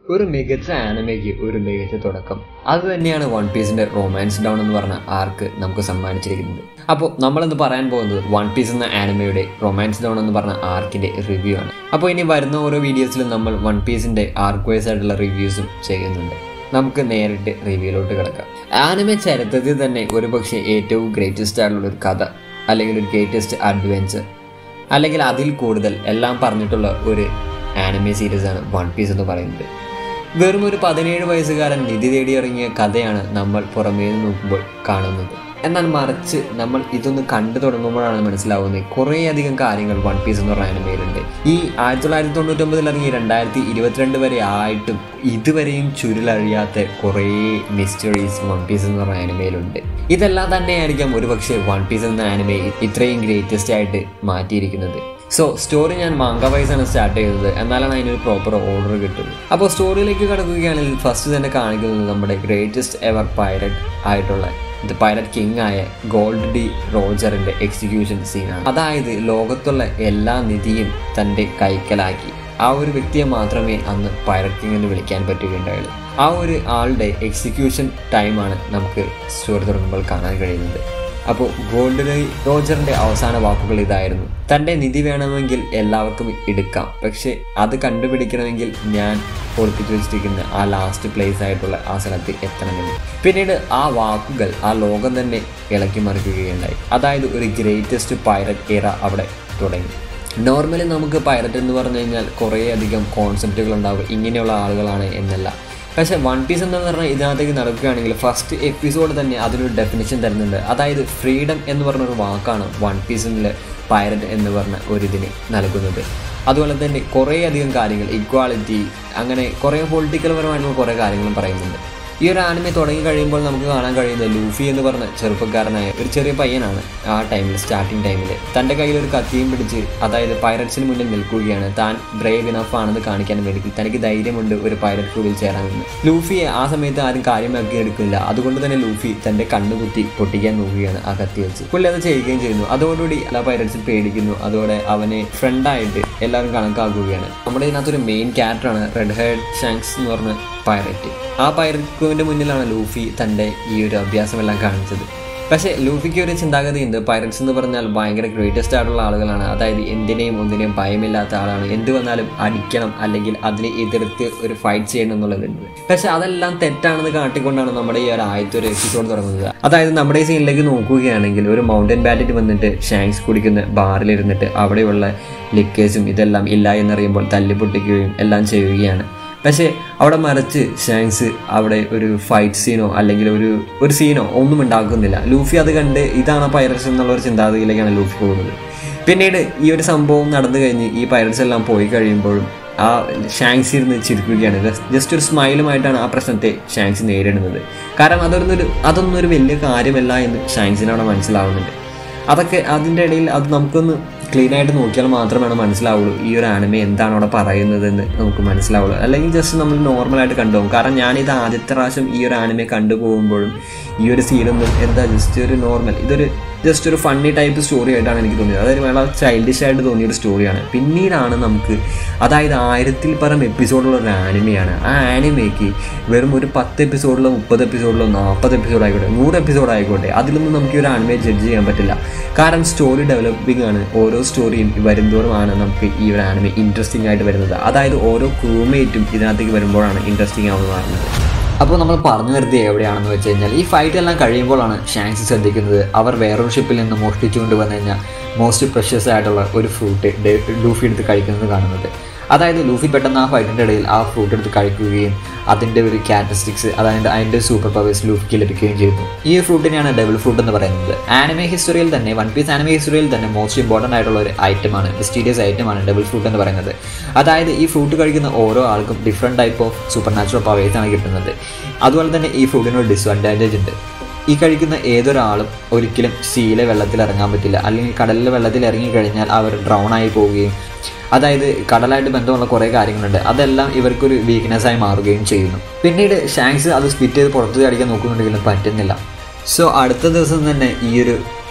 ഒരു മികച്ച ആനിമയ്ക്ക് ഒരു മികച്ച തുടക്കം അത് തന്നെയാണ് വൺ പീസിന്റെ റൊമാൻസ് ഡൗൺ എന്ന് പറഞ്ഞ ആർക്ക് നമുക്ക് സമ്മാനിച്ചിരിക്കുന്നത് അപ്പോൾ നമ്മളിന്ന് പറയാൻ പോകുന്നത് വൺ പീസ് എന്ന ആനിമയുടെ റൊമാൻസ് ഡൗൺ എന്ന് പറഞ്ഞ ആർക്കിന്റെ റിവ്യൂ ആണ് അപ്പോൾ ഇനി വരുന്ന ഓരോ വീഡിയോസിലും നമ്മൾ വൺ പീസിന്റെ ആർക്ക് വൈസ് ആയിട്ടുള്ള റിവ്യൂസും ചെയ്യുന്നുണ്ട് നമുക്ക് നേരിട്ട് റിവ്യൂലോട്ട് കിടക്കാം ആനിമ ചരിത്രത്തിൽ തന്നെ ഒരുപക്ഷെ ഏറ്റവും ഗ്രേറ്റസ്റ്റ് ആയിട്ടുള്ള ഒരു കഥ അല്ലെങ്കിൽ ഒരു ഗ്രേറ്റസ്റ്റ് അഡ്വഞ്ചർ അല്ലെങ്കിൽ അതിൽ കൂടുതൽ എല്ലാം പറഞ്ഞിട്ടുള്ള ഒരു ആനിമെ സീരീസാണ് വൺ പീസ് എന്ന് പറയുന്നത് വെറും ഒരു പതിനേഴ് വയസ്സുകാരൻ നിധി തേടിയിറങ്ങിയ കഥയാണ് നമ്മൾ പുറമേ നിന്ന് നോക്കുമ്പോൾ കാണുന്നത് എന്നാൽ മറിച്ച് നമ്മൾ ഇതൊന്ന് കണ്ടു തുടങ്ങുമ്പോഴാണ് മനസ്സിലാവുന്നത് കുറേയധികം കാര്യങ്ങൾ വൺ പീസ് എന്ന് പറഞ്ഞ ആനിമയിലുണ്ട് ഈ ആയിരത്തി തൊള്ളായിരത്തി തൊണ്ണൂറ്റൊമ്പതിൽ ഇറങ്ങി രണ്ടായിരത്തി ഇരുപത്തിരണ്ട് വരെ ആയിട്ടും ഇതുവരെയും ചുരുളഴിയാത്ത കുറേ മിസ്റ്ററീസ് വൺ പീസ് എന്ന് പറഞ്ഞ ആനിമയിലുണ്ട് ഇതെല്ലാം തന്നെയായിരിക്കാം ഒരുപക്ഷെ വൺ പീസ് എന്ന ആനിമയെ ഇത്രയും ഗ്രേറ്റസ്റ്റ് ആയിട്ട് മാറ്റിയിരിക്കുന്നത് സോ സ്റ്റോറി ഞാൻ മാങ്ക വൈസാണ് സ്റ്റാർട്ട് ചെയ്തത് എന്നാലാണ് അതിനൊരു പ്രോപ്പർ ഓർഡർ കിട്ടുന്നത് അപ്പോൾ സ്റ്റോറിയിലേക്ക് കടക്കുകയാണെങ്കിൽ ഫസ്റ്റ് തന്നെ കാണിക്കുന്നത് നമ്മുടെ ഗ്രേറ്റസ്റ്റ് എവർ പൈലറ്റ് ആയിട്ടുള്ള ദ പൈലറ്റ് കിങ് ആയ ഗോൾഡ് ഡി റോജറിന്റെ എക്സിക്യൂഷൻ സീനാണ് അതായത് ലോകത്തുള്ള എല്ലാ നിധിയും തൻ്റെ കൈക്കലാക്കി ആ ഒരു വ്യക്തിയെ മാത്രമേ അന്ന് പൈലറ്റ് കിങ് എന്ന് വിളിക്കാൻ പറ്റുകയുണ്ടായുള്ളൂ ആ ഒരു ആളുടെ എക്സിക്യൂഷൻ ടൈമാണ് നമുക്ക് സ്റ്റോറി തുടങ്ങുമ്പോൾ കാണാൻ കഴിയുന്നത് അപ്പോൾ ഗോൾഡ് റോജറിന്റെ അവസാന വാക്കുകൾ ഇതായിരുന്നു തൻ്റെ നിധി വേണമെങ്കിൽ എല്ലാവർക്കും എടുക്കാം പക്ഷെ അത് കണ്ടുപിടിക്കണമെങ്കിൽ ഞാൻ ഒളിപ്പിച്ചു വെച്ചിരിക്കുന്ന ആ ലാസ്റ്റ് പ്ലേസ് ആയിട്ടുള്ള ആ സ്ഥലത്ത് എത്തണമെന്ന് പിന്നീട് ആ വാക്കുകൾ ആ ലോകം തന്നെ ഇളക്കി മറിക്കുകയുണ്ടായി അതായത് ഒരു ഗ്രേറ്റസ്റ്റ് പൈലറ്റ് എറ അവിടെ തുടങ്ങി നോർമലി നമുക്ക് പൈലറ്റ് എന്ന് പറഞ്ഞു കഴിഞ്ഞാൽ കുറേയധികം കോൺസെപ്റ്റുകൾ ഉണ്ടാവും ഇങ്ങനെയുള്ള ആളുകളാണ് എന്നല്ല പക്ഷെ വൺ പീസ് എന്ന് പറഞ്ഞാൽ ഇതിനകത്തേക്ക് നടക്കുകയാണെങ്കിൽ ഫസ്റ്റ് എപ്പിസോഡ് തന്നെ അതിനൊരു ഡെഫിനിഷൻ തരുന്നുണ്ട് അതായത് ഫ്രീഡം എന്ന് പറഞ്ഞൊരു വാക്കാണ് വൺ പീസിൽ പൈററ്റ് എന്ന് പറഞ്ഞ ഒരിതിന് നൽകുന്നത് അതുപോലെ തന്നെ കുറേയധികം കാര്യങ്ങൾ ഇക്വാളിറ്റി അങ്ങനെ കുറേ പൊളിറ്റിക്കൽ പരമായിട്ടുള്ള കുറേ കാര്യങ്ങളും പറയുന്നുണ്ട് ഈ ഒരു ആനിമെ തുടങ്ങി കഴിയുമ്പോൾ നമുക്ക് കാണാൻ കഴിയുന്നത് ലൂഫി എന്ന് പറഞ്ഞ ചെറുപ്പക്കാരനായ ഒരു ചെറിയ പയ്യനാണ് ആ ടൈമിൽ സ്റ്റാർട്ടിങ് ടൈമിൽ തൻ്റെ കയ്യിൽ ഒരു കത്തിയും പിടിച്ച് അതായത് പൈററ്റ്സിന് മുന്നിൽ നിൽക്കുകയാണ് താൻ ബ്രേവ് ഇനഫ് ആണെന്ന് കാണിക്കാൻ വേണ്ടി തനിക്ക് ധൈര്യമുണ്ട് ഒരു പൈററ്റ് ക്രൂവിൽ ചേരാമെന്ന് ലൂഫിയെ ആ സമയത്ത് ആരും കാര്യമാക്കി എടുക്കില്ല അതുകൊണ്ട് തന്നെ ലൂഫി തൻ്റെ കണ്ണുകുത്തി പൊട്ടിക്കാൻ നോക്കുകയാണ് ആ കത്തി വെച്ച് പുള്ളി അത് ചെയ്യുകയും ചെയ്യുന്നു അതോടുകൂടി എല്ലാ പൈററ്റ്സും പേടിക്കുന്നു അതോടെ അവനെ ഫ്രണ്ടായിട്ട് എല്ലാവരും കണക്കാക്കുകയാണ് നമ്മുടെ ഇതിനകത്തൊരു മെയിൻ ക്യാരക്ടറാണ് റെഡ് ഹെഡ് ഷാങ്സ് എന്ന് പറഞ്ഞ പൈററ്റ് ആ പൈററ്റ് മുന്നിലാണ് ലൂഫി തൻ്റെ ഈ ഒരു അഭ്യാസമെല്ലാം കാണിച്ചത് പക്ഷേ ലൂഫിക്ക് ഒരു ചിന്താഗതിയുണ്ട് പൈററ്റ്സ് എന്ന് പറഞ്ഞാൽ ഭയങ്കര ഗ്രേറ്റസ്റ്റ് ആയിട്ടുള്ള ആളുകളാണ് അതായത് എന്തിനേയും ഒന്നിനെയും ഭയമില്ലാത്ത ആളാണ് എന്ത് വന്നാലും അടിക്കണം അല്ലെങ്കിൽ അതിനെ എതിർത്ത് ഒരു ഫൈറ്റ് ചെയ്യണം എന്നുള്ളതുണ്ട് പക്ഷെ അതെല്ലാം തെറ്റാണെന്ന് കാട്ടിക്കൊണ്ടാണ് നമ്മുടെ ഈ ഒരു ആദ്യത്തെ ഒരു എപ്പിസോഡ് തുടങ്ങുന്നത് അതായത് നമ്മുടെ ഈ സീനിലേക്ക് നോക്കുകയാണെങ്കിൽ ഒരു മൗണ്ടൻ ബാറ്ററ്റ് വന്നിട്ട് ഷാങ്സ് കുടിക്കുന്ന ബാറിലിരുന്നിട്ട് അവിടെയുള്ള ലിക്കേഴ്സും ഇതെല്ലാം ഇല്ല എന്നറിയുമ്പോൾ തല്ലിപ്പൊട്ടിക്കുകയും എല്ലാം ചെയ്യുകയാണ് പക്ഷേ അവിടെ മറിച്ച് ഷാങ്സ് അവിടെ ഒരു ഫൈറ്റ് സീനോ അല്ലെങ്കിൽ ഒരു ഒരു സീനോ ഒന്നും ഉണ്ടാക്കുന്നില്ല ലൂഫി അത് കണ്ട് ഇതാണ് പൈററ്റ്സ് എന്നുള്ള ഒരു ചിന്താഗതിയിലേക്കാണ് ലൂഫി പോകുന്നത് പിന്നീട് ഈ ഒരു സംഭവം നടന്നു കഴിഞ്ഞ് ഈ പൈററ്റ്സ് എല്ലാം പോയി കഴിയുമ്പോഴും ആ ഷാങ്സ് ഇരുന്ന് ചിരിക്കുകയാണ് ജസ്റ്റ് ഒരു സ്മൈലുമായിട്ടാണ് ആ പ്രശ്നത്തെ ഷാങ്സ് നേരിടുന്നത് കാരണം അതൊരു അതൊന്നും ഒരു വലിയ കാര്യമല്ല എന്ന് ഷാങ്സിന് അവിടെ മനസ്സിലാവുന്നുണ്ട് അതൊക്കെ അതിൻ്റെ ഇടയിൽ അത് നമുക്കൊന്ന് ക്ലീൻ ആയിട്ട് നോക്കിയാൽ മാത്രമാണ് മനസ്സിലാവുള്ളൂ ഈ ഒരു ആനിമ എന്താണ് അവിടെ പറയുന്നതെന്ന് നമുക്ക് മനസ്സിലാവുള്ളൂ അല്ലെങ്കിൽ ജസ്റ്റ് നമ്മൾ നോർമലായിട്ട് കണ്ടുപോകും കാരണം ഞാനിത് ആദ്യത്തെ പ്രാവശ്യം ഈ ഒരു ആനിമ കണ്ടുപോകുമ്പോഴും ഈ ഒരു സീനൊന്നും എന്താ ജസ്റ്റ് ഒരു നോർമൽ ഇതൊരു ജസ്റ്റ് ഒരു ഫണ്ണി ടൈപ്പ് സ്റ്റോറി ആയിട്ടാണ് എനിക്ക് തോന്നിയത് അതായത് വളരെ ചൈൽഡിഷ് ആയിട്ട് തോന്നിയ ഒരു സ്റ്റോറിയാണ് പിന്നീടാണ് നമുക്ക് അതായത് ആയിരത്തിൽ പരം എപ്പിസോഡുള്ള ഒരു ആനിമയാണ് ആ ആനിമയ്ക്ക് വെറും ഒരു പത്ത് എപ്പിസോഡിലോ മുപ്പത് എപ്പിസോഡിലോ നാൽപ്പത് എപ്പിസോഡ് ആയിക്കോട്ടെ നൂറ് എപ്പിസോഡ് ആയിക്കോട്ടെ അതിലൊന്നും നമുക്ക് ഈ ഒരു ആനിമയെ ജഡ്ജ് ചെയ്യാൻ പറ്റില്ല കാരണം സ്റ്റോറി ഡെവലപ്പിംഗ് ആണ് ഓരോ സ്റ്റോറിയും വരുന്തോറുമാണ് നമുക്ക് ഈ ഒരു ആനിമ ഇൻട്രസ്റ്റിംഗ് ആയിട്ട് വരുന്നത് അതായത് ഓരോ ക്രൂമേറ്റും ഇതിനകത്തേക്ക് വരുമ്പോഴാണ് ഇൻട്രസ്റ്റിംഗ് ആവുന്നത് മാറുന്നത് അപ്പോൾ നമ്മൾ പറഞ്ഞു നിർത്തിയത് എവിടെയാണെന്ന് വെച്ച് കഴിഞ്ഞാൽ ഈ ഫൈറ്റ് എല്ലാം കഴിയുമ്പോഴാണ് ഷാങ്സ് ശ്രദ്ധിക്കുന്നത് അവർ വേറൊരു ഷിപ്പിൽ നിന്ന് മോഷ്ടിച്ചുകൊണ്ട് വന്നു കഴിഞ്ഞാൽ മോസ്റ്റ് പ്രഷ്യസ് ആയിട്ടുള്ള ഒരു ഫ്രൂട്ട് ലൂഫി എടുത്ത് കഴിക്കുന്നത് കാണുന്നത് അതായത് ലൂഫി പെട്ടെന്ന് ആ ഫൈറ്റിൻ്റെ ഇടയിൽ ആ ഫ്രൂട്ട് എടുത്ത് കഴിക്കുകയും അതിൻ്റെ ഒരു ക്യാരക്ടറിസ്റ്റിക്സ് അതായത് അതിൻ്റെ സൂപ്പർ പവേഴ്സ് ലൂഫിക്ക് ലഭിക്കുകയും ചെയ്യുന്നു ഈ ഫ്രൂട്ടിനെയാണ് ഡബിൾ ഫ്രൂട്ട് എന്ന് പറയുന്നത് ആനിമേ ഹിസ്റ്ററിയിൽ തന്നെ വൺ പീസ് ആനിമേ ഹിസ്റ്ററിയിൽ തന്നെ മോസ്റ്റ് ഇമ്പോർട്ടൻ്റ് ആയിട്ടുള്ള ഒരു ഐറ്റമാണ് മിസ്റ്റീരിയസ് ഐറ്റമാണ് ഡബിൾ ഫ്രൂട്ട് എന്ന് പറയുന്നത് അതായത് ഈ ഫ്രൂട്ട് കഴിക്കുന്ന ഓരോ ആൾക്കും different type of supernatural പവേഴ്സാണ് കിട്ടുന്നത് അതുപോലെ തന്നെ ഈ ഫ്രൂട്ടിന് ഒരു ഡിസ്അഡ്വാൻറ്റേജ് ഉണ്ട് ഈ കഴിക്കുന്ന ഏതൊരാളും ഒരിക്കലും സീയിലെ വെള്ളത്തിൽ ഇറങ്ങാൻ പറ്റില്ല അല്ലെങ്കിൽ കടലിലെ വെള്ളത്തിൽ ഇറങ്ങി കഴിഞ്ഞാൽ അവർ ഡ്രൗൺ ആയി പോവുകയും അതായത് കടലായിട്ട് ബന്ധമുള്ള കുറേ കാര്യങ്ങളുണ്ട് അതെല്ലാം ഇവർക്കൊരു വീക്ക്നെസ് ആയി മാറുകയും ചെയ്യുന്നു പിന്നീട് ഷാങ്സ് അത് സ്പിറ്റ് ചെയ്ത് പുറത്ത് അടിക്കാൻ നോക്കുന്നുണ്ടെങ്കിലും പറ്റുന്നില്ല സോ അടുത്ത ദിവസം തന്നെ ഈ ഒരു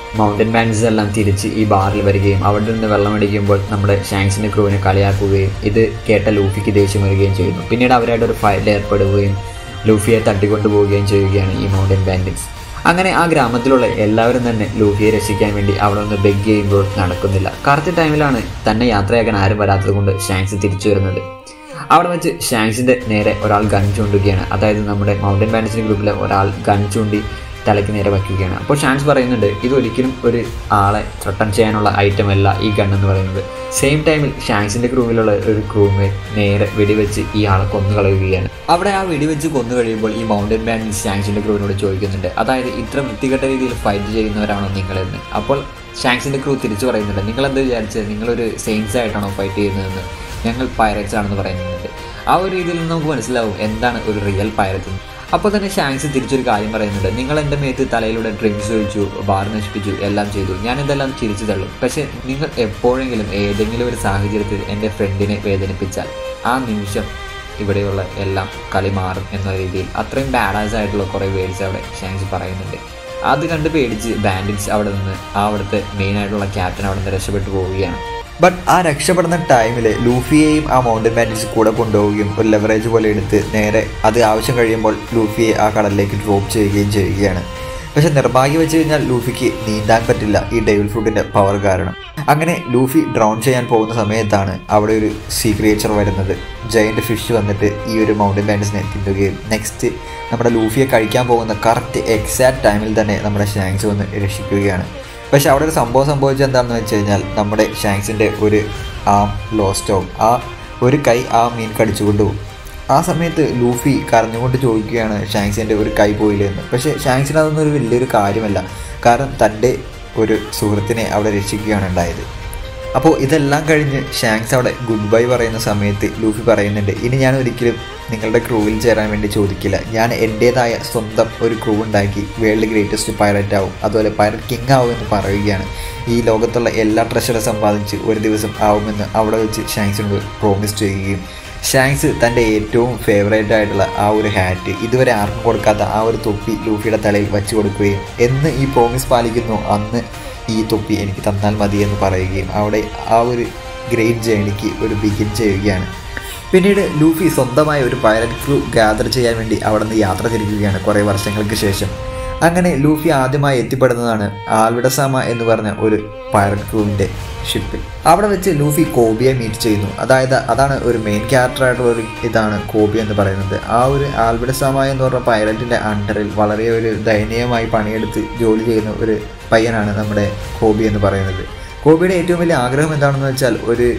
മൗണ്ടൻ ബാൻഡ്സ് എല്ലാം തിരിച്ച് ഈ ബാറിൽ വരികയും അവിടെ നിന്ന് വെള്ളമടിക്കുമ്പോൾ നമ്മുടെ ഷാങ്സിൻ്റെ ക്രൂവിനെ കളിയാക്കുകയും ഇത് കേട്ട ലൂഫിക്ക് ദേഷ്യം വരികയും ചെയ്യുന്നു പിന്നീട് അവരായിട്ട് ഒരു ഫൈറ്റിൽ ഏർപ്പെടുകയും ലൂഫിയെ തട്ടിക്കൊണ്ടു പോവുകയും ചെയ്യുകയാണ് ഈ മൗണ്ടൻ ബാൻഡിറ്റ്സ് അങ്ങനെ ആ ഗ്രാമത്തിലുള്ള എല്ലാവരും തന്നെ ലൂഫിയെ രക്ഷിക്കാൻ വേണ്ടി അവിടെ നിന്ന് ബെഗ് ചെയ്യുമ്പോൾ നടക്കുന്നില്ല കറക്റ്റ് ടൈമിലാണ് തന്നെ യാത്രയാക്കാൻ ആരും വരാത്തത് കൊണ്ട് ഷാങ്സ് തിരിച്ചു വരുന്നത് അവിടെ വെച്ച് ഷാങ്സിൻ്റെ നേരെ ഒരാൾ ഗൺ ചൂണ്ടുകയാണ് അതായത് നമ്മുടെ മൗണ്ടൻ ബാൻഡ്സിൻ്റെ ഗ്രൂപ്പിലെ ഒരാൾ ഗൺ ചൂണ്ടി തലയ്ക്ക് നേരെ വയ്ക്കുകയാണ് അപ്പോൾ ഷാൻസ് പറയുന്നുണ്ട് ഇതൊരിക്കലും ഒരു ആളെ ത്രട്ടൺ ചെയ്യാനുള്ള ഐറ്റം അല്ല ഈ ഗൺ എന്ന് പറയുന്നത് സെയിം ടൈമിൽ ഷാൻസിൻ്റെ ക്രൂവിലുള്ള ഒരു ക്രൂമേറ്റ് നേരെ വെടിവെച്ച് ഈ ആളെ കൊന്നു കളയുകയാണ് അവിടെ ആ വെടിവെച്ച് കൊന്നു കഴിയുമ്പോൾ ഈ മൗണ്ടൻ ബാൻഡ് ഷാങ്സിൻ്റെ ക്രൂവിനോട് ചോദിക്കുന്നുണ്ട് അതായത് ഇത്ര വൃത്തികെട്ട രീതിയിൽ ഫൈറ്റ് ചെയ്യുന്നവരാണോ നിങ്ങളെന്ന് അപ്പോൾ ഷാങ്സിൻ്റെ ക്രൂ തിരിച്ചു പറയുന്നുണ്ട് നിങ്ങളെന്ത് വിചാരിച്ചത് നിങ്ങളൊരു സെയിൻസ് ആയിട്ടാണോ ഫൈറ്റ് ചെയ്യുന്നതെന്ന് ഞങ്ങൾ പൈററ്റ്സ് ആണെന്ന് പറയുന്നുണ്ട് ആ ഒരു രീതിയിൽ നിന്ന് നമുക്ക് മനസ്സിലാവും എന്താണ് ഒരു റിയൽ പൈററ്റ് എന്ന് അപ്പോൾ തന്നെ ഷാങ്സ് തിരിച്ചൊരു കാര്യം പറയുന്നുണ്ട് നിങ്ങൾ എൻ്റെ മേത്ത് തലയിലൂടെ ഡ്രിങ്ക്സ് ഒഴിച്ചു ബാർ നശിപ്പിച്ചു എല്ലാം ചെയ്തു ഞാൻ ഇതെല്ലാം ചിരിച്ചു തള്ളും പക്ഷേ നിങ്ങൾ എപ്പോഴെങ്കിലും ഏതെങ്കിലും ഒരു സാഹചര്യത്തിൽ എൻ്റെ ഫ്രണ്ടിനെ വേദനിപ്പിച്ചാൽ ആ നിമിഷം ഇവിടെയുള്ള എല്ലാം കളി മാറും എന്ന രീതിയിൽ അത്രയും ബാഡാസ് ആയിട്ടുള്ള കുറേ വേർഡ്സ് അവിടെ ഷാങ്സ് പറയുന്നുണ്ട് അത് കണ്ട് പേടിച്ച് ബാൻഡിറ്റ്സ് അവിടെ നിന്ന് ആ അവിടുത്തെ മെയിൻ ആയിട്ടുള്ള ക്യാപ്റ്റൻ അവിടെ നിന്ന് രക്ഷപ്പെട്ടു പോവുകയാണ് ബട്ട് ആ രക്ഷപ്പെടുന്ന ടൈമിൽ ലൂഫിയെയും ആ മൗണ്ടൻ ബാൻഡിറ്റ്സ് കൂടെ കൊണ്ടുപോവുകയും ഒരു ലെവറേജ് പോലെ എടുത്ത് നേരെ അത് ആവശ്യം കഴിയുമ്പോൾ ലൂഫിയെ ആ കടലിലേക്ക് ഡ്രോപ്പ് ചെയ്യുകയും ചെയ്യുകയാണ് പക്ഷെ നിർഭാഗ്യം വെച്ച് കഴിഞ്ഞാൽ ലൂഫിക്ക് നീന്താൻ പറ്റില്ല ഈ ഡെവിൽ ഫ്രൂട്ടിൻ്റെ പവർ കാരണം അങ്ങനെ ലൂഫി ഡ്രോൺ ചെയ്യാൻ പോകുന്ന സമയത്താണ് അവിടെ ഒരു സീ ക്രിയേച്ചർ വരുന്നത് ജയൻ്റ് ഫിഷ് വന്നിട്ട് ഈ ഒരു മൗണ്ടൻ ബാൻഡ്സിനെ തിന്നുകയും നെക്സ്റ്റ് നമ്മുടെ ലൂഫിയെ കഴിക്കാൻ പോകുന്ന കറക്റ്റ് എക്സാക്ട് ടൈമിൽ തന്നെ നമ്മുടെ ഷാങ്സ് വന്ന് രക്ഷിക്കുകയാണ് പക്ഷെ അവിടെ ഒരു സംഭവം സംഭവിച്ചത് എന്താണെന്ന് വെച്ച് കഴിഞ്ഞാൽ നമ്മുടെ ഷാങ്സിൻ്റെ ഒരു ആം ലോസ്റ്റ് ആവും ആ ഒരു കൈ ആ മീൻ കടിച്ചുകൊണ്ട് പോകും ആ സമയത്ത് ലൂഫി കരഞ്ഞുകൊണ്ട് ചോദിക്കുകയാണ് ഷാങ്സിൻ്റെ ഒരു കൈ പോയില്ലെന്ന് പക്ഷേ ഷാങ്സിന് അതൊന്നും ഒരു വലിയൊരു കാര്യമല്ല കാരണം തൻ്റെ ഒരു സുഹൃത്തിനെ അവിടെ രക്ഷിക്കുകയാണ് ഉണ്ടായത് അപ്പോൾ ഇതെല്ലാം കഴിഞ്ഞ് ഷാങ്സ് അവിടെ ഗുഡ് ബൈ പറയുന്ന സമയത്ത് ലൂഫി പറയുന്നുണ്ട് ഇനി ഞാൻ ഒരിക്കലും നിങ്ങളുടെ ക്രൂവിൽ ചേരാൻ വേണ്ടി ചോദിക്കില്ല ഞാൻ എൻ്റേതായ സ്വന്തം ഒരു ക്രൂ ഉണ്ടാക്കി വേൾഡ് ഗ്രേറ്റസ്റ്റ് പൈററ്റ് ആവും അതുപോലെ പൈററ്റ് കിങ് ആവും എന്ന് പറയുകയാണ് ഈ ലോകത്തുള്ള എല്ലാ ട്രഷറും സമ്പാദിച്ച് ഒരു ദിവസം ആവുമെന്ന് അവിടെ വെച്ച് ഷാങ്സിനോട് പ്രോമിസ് ചെയ്യുകയും ഷാങ്സ് തൻ്റെ ഏറ്റവും ഫേവറേറ്റ് ആയിട്ടുള്ള ആ ഒരു ഹാറ്റ് ഇതുവരെ ആർക്കും കൊടുക്കാത്ത ആ ഒരു തൊപ്പി ലൂഫിയുടെ തലയിൽ വെച്ച് കൊടുക്കുകയും എന്ന് ഈ പ്രോമിസ് പാലിക്കുന്നു അന്ന് ഈ തൊപ്പി എനിക്ക് തന്നാൽ മതി എന്ന് പറയുകയും അവിടെ ആ ഒരു ഗ്രേറ്റ് ജേണിക്ക് ഒരു ബിഗിൻ ചെയ്യുകയാണ് പിന്നീട് ലൂഫി സ്വന്തമായ ഒരു പൈലറ്റ് ക്രൂ ഗ്യാദർ ചെയ്യാൻ വേണ്ടി അവിടെ നിന്ന് യാത്ര തിരിക്കുകയാണ് കുറേ വർഷങ്ങൾക്ക് ശേഷം അങ്ങനെ ലൂഫി ആദ്യമായി എത്തിപ്പെടുന്നതാണ് ആൽവിഡസാമ എന്ന് പറഞ്ഞ ഒരു പൈററ്റ് ക്രൂവിൻ്റെ ഷിപ്പിൽ അവിടെ വെച്ച് ലൂഫി കോബിയെ മീറ്റ് ചെയ്യുന്നു അതായത് അതാണ് ഒരു മെയിൻ ക്യാരക്ടറായിട്ടുള്ള ഒരു ഇതാണ് കോബി എന്ന് പറയുന്നത് ആ ഒരു ആൽവിഡസാമ എന്ന് പറഞ്ഞ പൈലറ്റിൻ്റെ അണ്ടറിൽ വളരെ ഒരു ദയനീയമായി പണിയെടുത്ത് ജോലി ചെയ്യുന്ന ഒരു പയ്യനാണ് നമ്മുടെ കോബി എന്ന് പറയുന്നത് കോബിയുടെ ഏറ്റവും വലിയ ആഗ്രഹം എന്താണെന്ന് വെച്ചാൽ ഒരു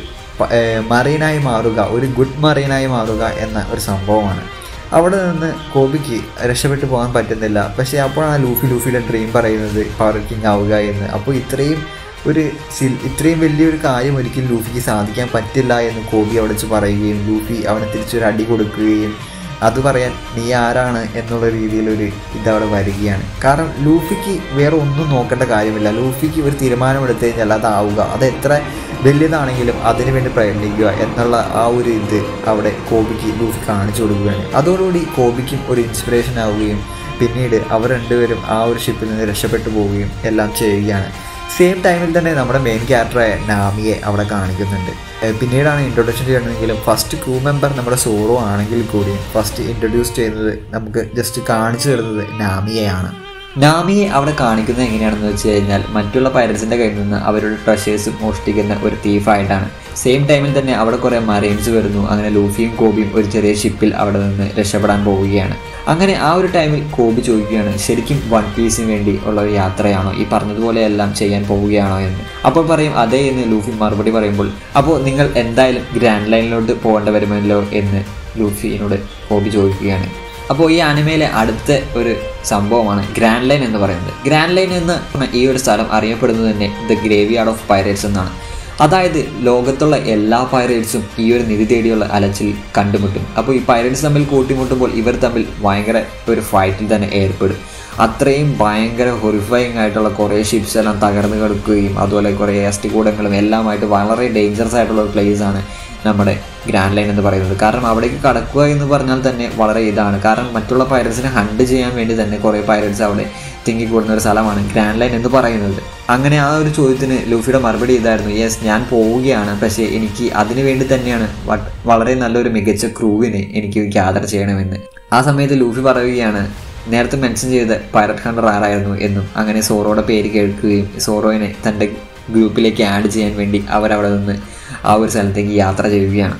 മറീനായി മാറുക ഒരു ഗുഡ് മറീനായി മാറുക എന്ന ഒരു സംഭവമാണ് അവിടെ നിന്ന് കോബിക്ക് രക്ഷപ്പെട്ടു പോകാൻ പറ്റുന്നില്ല പക്ഷേ അപ്പോഴാണ് ലൂഫി ലൂഫിയുടെ ഡ്രീം പറയുന്നത് പവർ കിങ് ആവുക എന്ന് അപ്പോൾ ഇത്രയും ഒരു സിൽ ഇത്രയും വലിയൊരു കാര്യം ഒരിക്കലും ലൂഫിക്ക് സാധിക്കാൻ പറ്റില്ല എന്ന് കോബി അവിടെ വെച്ച് പറയുകയും ലൂഫി അവനെ തിരിച്ചൊരു അടി കൊടുക്കുകയും അത് പറയാൻ നീ ആരാണ് എന്നുള്ള രീതിയിലൊരു ഇതവിടെ വരികയാണ് കാരണം ലൂഫിക്ക് വേറെ ഒന്നും നോക്കേണ്ട കാര്യമില്ല ലൂഫിക്ക് ഒരു തീരുമാനം എടുത്തു കഴിഞ്ഞാൽ അതാവുക അത് എത്ര വലിയതാണെങ്കിലും അതിനു വേണ്ടി പ്രയത്നിക്കുക എന്നുള്ള ആ ഒരു ഇത് അവിടെ കോബിക്ക് ലൂഫി കാണിച്ചു കൊടുക്കുകയാണ് അതോടുകൂടി കോബിക്കും ഒരു ഇൻസ്പിറേഷൻ ആവുകയും പിന്നീട് അവർ രണ്ടുപേരും ആ ഒരു ഷിപ്പിൽ നിന്ന് രക്ഷപ്പെട്ടു പോവുകയും എല്ലാം ചെയ്യുകയാണ് സെയിം ടൈമിൽ തന്നെ നമ്മുടെ മെയിൻ ക്യാരക്ടറായ നാമിയെ അവിടെ കാണിക്കുന്നുണ്ട് പിന്നീടാണ് ഇൻട്രൊഡക്ഷൻ ചെയ്യണമെങ്കിലും ഫസ്റ്റ് ക്രൂ മെമ്പർ നമ്മുടെ സോറോ ആണെങ്കിൽ കൂടിയും ഫസ്റ്റ് ഇൻട്രൊഡ്യൂസ് ചെയ്യുന്നത് നമുക്ക് ജസ്റ്റ് കാണിച്ചു തരുന്നത് നാമിയെയാണ് നാമിയെ അവിടെ കാണിക്കുന്നത് എങ്ങനെയാണെന്ന് വെച്ച് കഴിഞ്ഞാൽ മറ്റുള്ള പൈററ്റ്സിൻ്റെ കയ്യിൽ നിന്ന് അവരുടെ ട്രഷേഴ്സ് മോഷ്ടിക്കുന്ന ഒരു തീഫായിട്ടാണ് സെയിം ടൈമിൽ തന്നെ അവിടെ കുറേ മറൈൻസ് വരുന്നു അങ്ങനെ ലൂഫിയും കോബിയും ഒരു ചെറിയ ഷിപ്പിൽ അവിടെ നിന്ന് രക്ഷപ്പെടാൻ പോവുകയാണ് അങ്ങനെ ആ ഒരു ടൈമിൽ കോബി ചോദിക്കുകയാണ് ശരിക്കും വൺ പീസിന് വേണ്ടി ഉള്ള ഒരു യാത്രയാണോ ഈ പറഞ്ഞതുപോലെ എല്ലാം ചെയ്യാൻ പോവുകയാണോ എന്ന് അപ്പോൾ പറയും അതെ എന്ന് ലൂഫി മറുപടി പറയുമ്പോൾ അപ്പോൾ നിങ്ങൾ എന്തായാലും ഗ്രാൻഡ് ലൈനിലോട്ട് പോകേണ്ട വരുമല്ലോ എന്ന് ലൂഫിനോട് കോബി ചോദിക്കുകയാണ് അപ്പോൾ ഈ ആനിമയിലെ അടുത്ത ഒരു സംഭവമാണ് ഗ്രാൻഡ് ലൈൻ എന്ന് പറയുന്നത് ഗ്രാൻഡ് ലൈൻ എന്ന് ഈ ഒരു സ്ഥലം അറിയപ്പെടുന്നത് തന്നെ the graveyard of pirates എന്നാണ് അതായത് ലോകത്തുള്ള എല്ലാ പൈറേറ്റ്സും ഈ ഒരു നിധി തേടിയുള്ള അലച്ചിൽ കണ്ടുമുട്ടും അപ്പോൾ ഈ പൈറേറ്റ്സ് തമ്മിൽ കൂട്ടിമുട്ടുമ്പോൾ ഇവർ തമ്മിൽ ഭയങ്കര ഒരു ഫൈറ്റിൽ തന്നെ ഏർപ്പെടും അത്രയും ഭയങ്കര ഹൊറിഫൈങ് ആയിട്ടുള്ള കുറേ ഷിപ്സ് എല്ലാം തകർന്നു കിടക്കുകയും അതുപോലെ കുറേ അസ്ഥികൂടങ്ങളും എല്ലാമായിട്ട് വളരെ ഡേഞ്ചറസ് ആയിട്ടുള്ള ഒരു പ്ലേസ് ആണ് നമ്മുടെ ഗ്രാൻഡ് ലൈൻ എന്ന് പറയുന്നത് കാരണം അവിടേക്ക് കടക്കുക എന്ന് പറഞ്ഞാൽ തന്നെ വളരെ ഇതാണ് കാരണം മറ്റുള്ള പൈററ്റ്സിനെ ഹണ്ട് ചെയ്യാൻ വേണ്ടി തന്നെ കുറേ പൈററ്റ്സ് അവിടെ തിങ്ങിക്കൂടുന്ന ഒരു സ്ഥലമാണ് ഗ്രാൻഡ് ലൈൻ എന്ന് പറയുന്നത് അങ്ങനെ ആ ഒരു ചോദ്യത്തിന് ലൂഫിയുടെ മറുപടി ഇതായിരുന്നു യെസ് ഞാൻ പോവുകയാണ് പക്ഷേ എനിക്ക് അതിനു വേണ്ടി തന്നെയാണ് വ- വളരെ നല്ലൊരു മികച്ച ക്രൂവിനെ എനിക്ക് ഗ്യാദർ ചെയ്യണമെന്ന് ആ സമയത്ത് ലൂഫി പറയുകയാണ് നേരത്തെ മെൻഷൻ ചെയ്ത പൈററ്റ് ഹണ്ടർ ആരായിരുന്നു എന്നും അങ്ങനെ സോറോയുടെ പേര് കേൾക്കുകയും സോറോയിനെ തൻ്റെ ഗ്രൂപ്പിലേക്ക് ആഡ് ചെയ്യാൻ വേണ്ടി അവരവിടെ നിന്ന് ആ ഒരു സ്ഥലത്തേക്ക് യാത്ര ചെയ്യുകയാണ്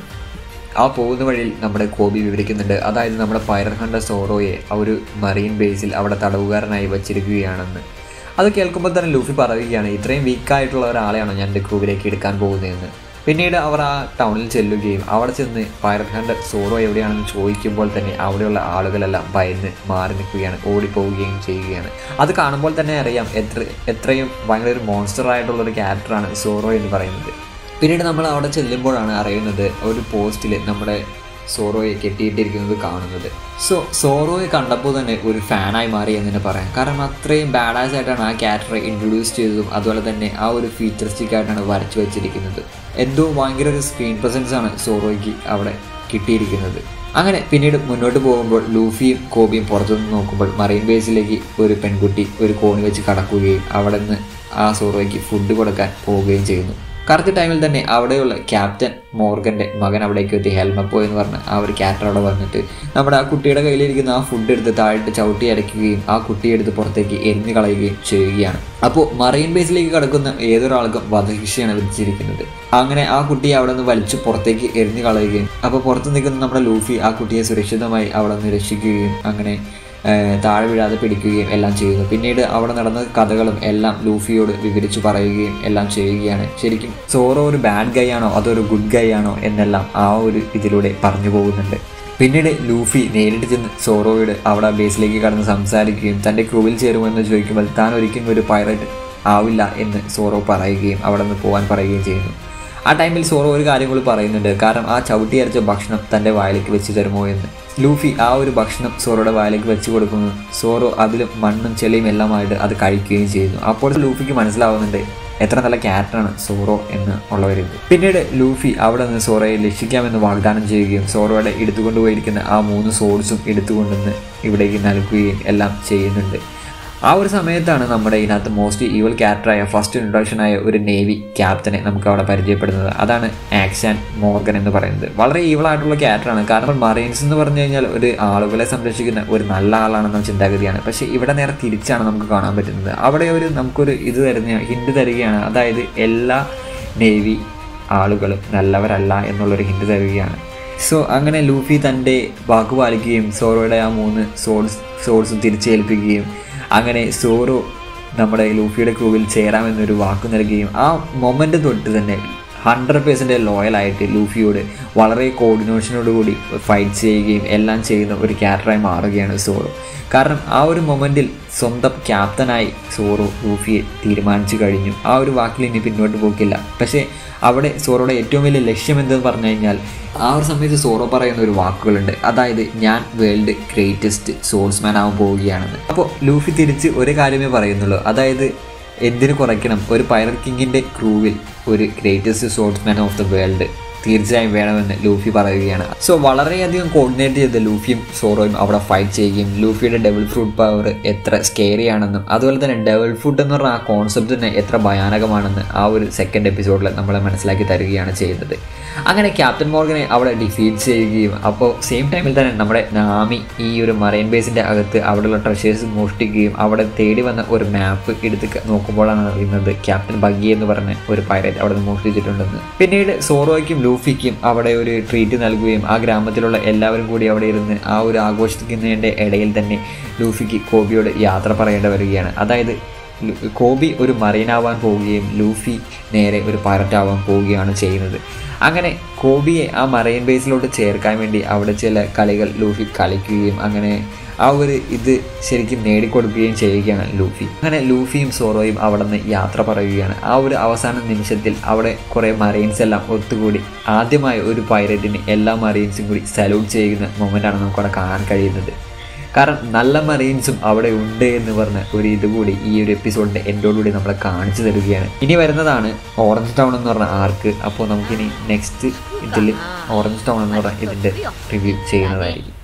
ആ പോകുന്ന വഴിയിൽ നമ്മുടെ കോബി വിവരിക്കുന്നുണ്ട് അതായത് നമ്മുടെ പൈററ്റ് ഹണ്ടർ സോറോയെ ആ ഒരു മറീൻ ബേസിൽ അവിടെ തടവുകാരനായി വച്ചിരിക്കുകയാണെന്ന് അത് കേൾക്കുമ്പോൾ തന്നെ ലൂഫി പറയുകയാണ് ഇത്രയും വീക്കായിട്ടുള്ള ഒരാളെയാണോ ഞാൻ എൻ്റെ ക്രൂവിലേക്ക് എടുക്കാൻ പോകുന്നതെന്ന് പിന്നീട് അവർ ആ ടൗണിൽ ചെല്ലുകയും അവിടെ ചെന്ന് പൈററ്റ് ഹണ്ടർ സോറോ എവിടെയാണെന്ന് ചോദിക്കുമ്പോൾ തന്നെ അവിടെയുള്ള ആളുകളെല്ലാം ഭയന്ന് മാറി നിൽക്കുകയാണ് ഓടിപ്പോവുകയും ചെയ്യുകയാണ് അത് കാണുമ്പോൾ തന്നെ അറിയാം എത്ര എത്രയും ഭയങ്കര ഒരു മോൺസ്റ്റർ ആയിട്ടുള്ള ഒരു ക്യാരക്ടറാണ് സോറോ എന്ന് പറയുന്നത് പിന്നീട് നമ്മൾ അവിടെ ചെല്ലുമ്പോഴാണ് അറിയുന്നത് ഒരു പോസ്റ്റിൽ നമ്മുടെ സോറോയെ കെട്ടിയിട്ടിരിക്കുന്നത് കാണുന്നത് സോ സോറോയെ കണ്ടപ്പോൾ തന്നെ ഒരു ഫാനായി മാറി എന്ന് തന്നെ പറയാം കാരണം അത്രയും ബാഡാസ് ആയിട്ടാണ് ആ ക്യാരക്ടറെ ഇൻട്രൊഡ്യൂസ് ചെയ്തതും അതുപോലെ തന്നെ ആ ഒരു ഫീച്ചറിസ്റ്റിക് ആയിട്ടാണ് വരച്ചു വെച്ചിരിക്കുന്നത് എന്തോ ഭയങ്കര ഒരു സ്ക്രീൻ പ്രസൻസ് ആണ് സോറോയ്ക്ക് അവിടെ കിട്ടിയിരിക്കുന്നത് അങ്ങനെ പിന്നീട് മുന്നോട്ട് പോകുമ്പോൾ ലൂഫിയും കോബിയും പുറത്തുനിന്ന് നോക്കുമ്പോൾ മറൈൻ ബേസിലേക്ക് ഒരു പെൺകുട്ടി ഒരു കോണി വെച്ച് കടക്കുകയും അവിടെ നിന്ന് ആ സോറോയ്ക്ക് ഫുഡ് കൊടുക്കാൻ പോവുകയും ചെയ്യുന്നു കറക്റ്റ് ടൈമിൽ തന്നെ അവിടെയുള്ള ക്യാപ്റ്റൻ മോർഗന്റെ മകൻ അവിടേക്ക് എത്തി ഹെൽമപ്പോ എന്ന് പറഞ്ഞ് ആ ഒരു ക്യാരക്ടർ അവിടെ വന്നിട്ട് നമ്മുടെ ആ കുട്ടിയുടെ കയ്യിലിരിക്കുന്ന ആ ഫുഡ് എടുത്ത് താഴെ ചവിട്ടി അടയ്ക്കുകയും ആ കുട്ടിയെ എടുത്ത് പുറത്തേക്ക് എരിഞ്ഞു കളയുകയും ചെയ്യുകയാണ് അപ്പോൾ മറൈൻ ബേസിലേക്ക് കടക്കുന്ന ഏതൊരാൾക്കും വധശിക്ഷയാണ് വിധിച്ചിരിക്കുന്നത് അങ്ങനെ ആ കുട്ടിയെ അവിടെ നിന്ന് വലിച്ചു പുറത്തേക്ക് എറിഞ്ഞു കളയുകയും അപ്പോൾ പുറത്ത് നിൽക്കുന്ന നമ്മുടെ ലൂഫി ആ കുട്ടിയെ സുരക്ഷിതമായി അവിടെ നിന്ന് രക്ഷിക്കുകയും അങ്ങനെ ഏഹ് താഴെ വീഴാതെ പിടിക്കുകയും എല്ലാം ചെയ്യുന്നു പിന്നീട് അവിടെ നടന്ന കഥകളും എല്ലാം ലൂഫിയോട് വിവരിച്ചു പറയുകയും എല്ലാം ചെയ്യുകയാണ് ശരിക്കും സോറോ ഒരു ബാഡ് ഗൈ ആണോ അതോ ഒരു ഗുഡ് ഗൈ ആണോ എന്നെല്ലാം ആ ഒരു ഇതിലൂടെ പറഞ്ഞു പോകുന്നുണ്ട് പിന്നീട് ലൂഫി നേരിട്ട് ചെന്ന് സോറോയോട് അവിടെ ബേസിലേക്ക് കടന്ന് സംസാരിക്കുകയും തൻ്റെ ക്രൂവിൽ ചേരുമെന്ന് ചോദിക്കുമ്പോൾ താൻ ഒരിക്കലും ഒരു പൈററ്റ് ആവില്ല എന്ന് സോറോ പറയുകയും അവിടെ നിന്ന് പോകാൻ പറയുകയും ചെയ്യുന്നു ആ ടൈമിൽ സോറോ ഒരു കാര്യം കൂടി പറയുന്നുണ്ട് കാരണം ആ ചവിട്ടി അരച്ച ഭക്ഷണം തൻ്റെ വായിലേക്ക് വെച്ച് തരുമോ എന്ന് ലൂഫി ആ ഒരു ഭക്ഷണം സോറോയുടെ വായിലേക്ക് വെച്ച് കൊടുക്കുന്നു സോറോ അതിലും മണ്ണും ചെളിയും എല്ലാമായിട്ട് അത് കഴിക്കുകയും ചെയ്യുന്നു അപ്പോൾ ലൂഫിക്ക് മനസ്സിലാവുന്നുണ്ട് എത്ര നല്ല ക്യാരക്ടറാണ് സോറോ എന്ന് ഉള്ളവരുത് പിന്നീട് ലൂഫി അവിടെ നിന്ന് സോറോയെ രക്ഷിക്കാമെന്ന് വാഗ്ദാനം ചെയ്യുകയും സോറോയുടെ എടുത്തുകൊണ്ടുപോയിരിക്കുന്ന ആ മൂന്ന് സോഡ്സും എടുത്തുകൊണ്ടുവന്ന് ഇവിടേക്ക് നൽകുകയും എല്ലാം ചെയ്യുന്നുണ്ട് ആ ഒരു സമയത്താണ് നമ്മുടെ ഇതിനകത്ത് മോസ്റ്റ് ഈവൽ ക്യാരക്ടറായ ഫസ്റ്റ് ഇൻട്രൊഡക്ഷൻ ആയ ഒരു നേവി ക്യാപ്റ്റനെ നമുക്ക് അവിടെ പരിചയപ്പെടുന്നത് അതാണ് ആക്ഷൻ മോർഗൻ എന്ന് പറയുന്നത് വളരെ ഈവൽ ആയിട്ടുള്ള ക്യാരക്ടറാണ് കാരണം മറൈൻസ് എന്ന് പറഞ്ഞു കഴിഞ്ഞാൽ ഒരു ആളുകളെ സംരക്ഷിക്കുന്ന ഒരു നല്ല ആളാണെന്ന ചിന്താഗതിയാണ് പക്ഷേ ഇവിടെ നേരെ തിരിച്ചാണ് നമുക്ക് കാണാൻ പറ്റുന്നത് അവിടെ ഒരു നമുക്കൊരു ഇത് തരുന്ന ഹിന്റ് തരികയാണ് അതായത് എല്ലാ നേവി ആളുകളും നല്ലവരല്ല എന്നുള്ളൊരു ഹിന്റ് തരികയാണ് സോ അങ്ങനെ ലൂഫി തൻ്റെ വാക്ക് പാലിക്കുകയും സോറോയുടെ ആ മൂന്ന് സോൾസ് സോൾസും തിരിച്ചേൽപ്പിക്കുകയും അങ്ങനെ സോറോ നമ്മുടെ ലൂഫിയുടെ ക്രൂവിൽ ചേരാമെന്നൊരു വാക്ക് നൽകുകയും ആ മൊമെൻ്റ് തൊട്ട് തന്നെ ഹൺഡ്രഡ് പേഴ്സൻറ്റ് ലോയലായിട്ട് ലൂഫിയോട് വളരെ കോർഡിനേഷനോട് കൂടി ഫൈറ്റ് ചെയ്യുകയും എല്ലാം ചെയ്യുന്ന ഒരു ക്യാരക്ടറായി മാറുകയാണ് സോറോ കാരണം ആ ഒരു മൊമെൻറ്റിൽ സ്വന്തം ക്യാപ്റ്റനായി സോറോ ലൂഫിയെ തീരുമാനിച്ചു കഴിഞ്ഞു ആ ഒരു വാക്കിൽ ഇനി പിന്നോട്ട് പോക്കില്ല പക്ഷേ അവിടെ സോറോയുടെ ഏറ്റവും വലിയ ലക്ഷ്യം എന്തെന്ന് പറഞ്ഞു കഴിഞ്ഞാൽ ആ ഒരു സമയത്ത് സോറോ പറയുന്ന ഒരു വാക്കുകളുണ്ട് അതായത് ഞാൻ വേൾഡ് ഗ്രേറ്റസ്റ്റ് സോഴ്സ്മാൻ ആവാൻ പോവുകയാണെന്ന് അപ്പോൾ ലൂഫി തിരിച്ച് ഒരു കാര്യമേ പറയുന്നുള്ളൂ അതായത് എന്തിനു കുറയ്ക്കണം ഒരു പൈററ്റ് കിങ്ങിൻ്റെ ക്രൂവിൽ ഒരു greatest swordsman of the world തീർച്ചയായും വേണമെന്ന് ലൂഫി പറയുകയാണ് സോ വളരെയധികം കോർഡിനേറ്റ് ചെയ്ത് ലൂഫിയും സോറോയും അവിടെ ഫൈറ്റ് ചെയ്യുകയും ലൂഫിയുടെ ഡബിൾ ഫ്രൂട്ട് പവർ എത്ര സ്കെയറി ആണെന്നും അതുപോലെ തന്നെ ഡബിൾ ഫ്രൂട്ട് എന്ന് പറഞ്ഞ ആ കോൺസെപ്റ്റ് തന്നെ എത്ര ഭയാനകമാണെന്ന് ആ ഒരു സെക്കൻഡ് എപ്പിസോഡിൽ നമ്മളെ മനസ്സിലാക്കി തരികയാണ് ചെയ്യുന്നത് അങ്ങനെ ക്യാപ്റ്റൻ മോർഗനെ അവിടെ ഡിഫീറ്റ് ചെയ്യുകയും അപ്പോൾ സെയിം ടൈമിൽ തന്നെ നമ്മുടെ നാമി ഈ ഒരു മറൈൻ ബേസിൻ്റെ അകത്ത് അവിടെയുള്ള ട്രഷേഴ്സ് മോഷ്ടിക്കുകയും അവിടെ തേടി വന്ന ഒരു മാപ്പ് എടുത്ത് ക- നോക്കുമ്പോഴാണ് അറിയുന്നത് ക്യാപ്റ്റൻ ബഗ്ഗി എന്ന് പറഞ്ഞ ഒരു പൈററ്റ് അവിടെ നിന്ന് മോഷ്ടിച്ചിട്ടുണ്ടെന്ന് പിന്നീട് സോറോയ്ക്കും ലൂഫിക്കും അവിടെ ഒരു ട്രീറ്റ് നൽകുകയും ആ ഗ്രാമത്തിലുള്ള എല്ലാവരും കൂടി അവിടെ ഇരുന്ന് ആ ഒരു ആഘോഷിക്കുന്നതിൻ്റെ ഇടയിൽ തന്നെ ലൂഫിക്ക് കോബിയോട് യാത്ര പറയേണ്ടി വരികയാണ് അതായത് ലു- കോബി ഒരു മറീനാവാൻ പോവുകയും ലൂഫി നേരെ ഒരു പൈററ്റ് ആവാൻ പോവുകയാണ് ചെയ്യുന്നത് അങ്ങനെ കോബിയെ ആ മറൈൻ ബേസിലോട്ട് ചേർക്കാൻ വേണ്ടി അവിടെ ചില കളികൾ ലൂഫി കളിക്കുകയും അങ്ങനെ ആ ഒരു ഇത് ശരിക്കും നേടിക്കൊടുക്കുകയും ചെയ്യുകയാണ് ലൂഫി അങ്ങനെ ലൂഫിയും സോറോയും അവിടെ നിന്ന് യാത്ര പറയുകയാണ് ആ ഒരു അവസാന നിമിഷത്തിൽ അവിടെ കുറേ മറൈൻസ് എല്ലാം ഒത്തുകൂടി ആദ്യമായി ഒരു പൈററ്റിന് എല്ലാ മറൈൻസും കൂടി സല്യൂട്ട് ചെയ്യുന്ന മൊമെൻ്റാണ് നമുക്കവിടെ കാണാൻ കഴിയുന്നത് കാരണം നല്ല മറീൻസും അവിടെ ഉണ്ട് എന്ന് പറഞ്ഞ ഒരു ഇതുകൂടി ഈ ഒരു എപ്പിസോഡിൻ്റെ എൻഡോടുകൂടി നമ്മളെ കാണിച്ചു തരികയാണ് ഇനി വരുന്നതാണ് ഓറഞ്ച് ടൗൺ എന്ന് പറഞ്ഞ ആർക്ക് അപ്പോൾ നമുക്കിനി നെക്സ്റ്റ് ഇതിൽ ഓറഞ്ച് ടൗൺ എന്ന് പറഞ്ഞ ഇതിൻ്റെ റിവ്യൂ ചെയ്യുന്നതായിരിക്കും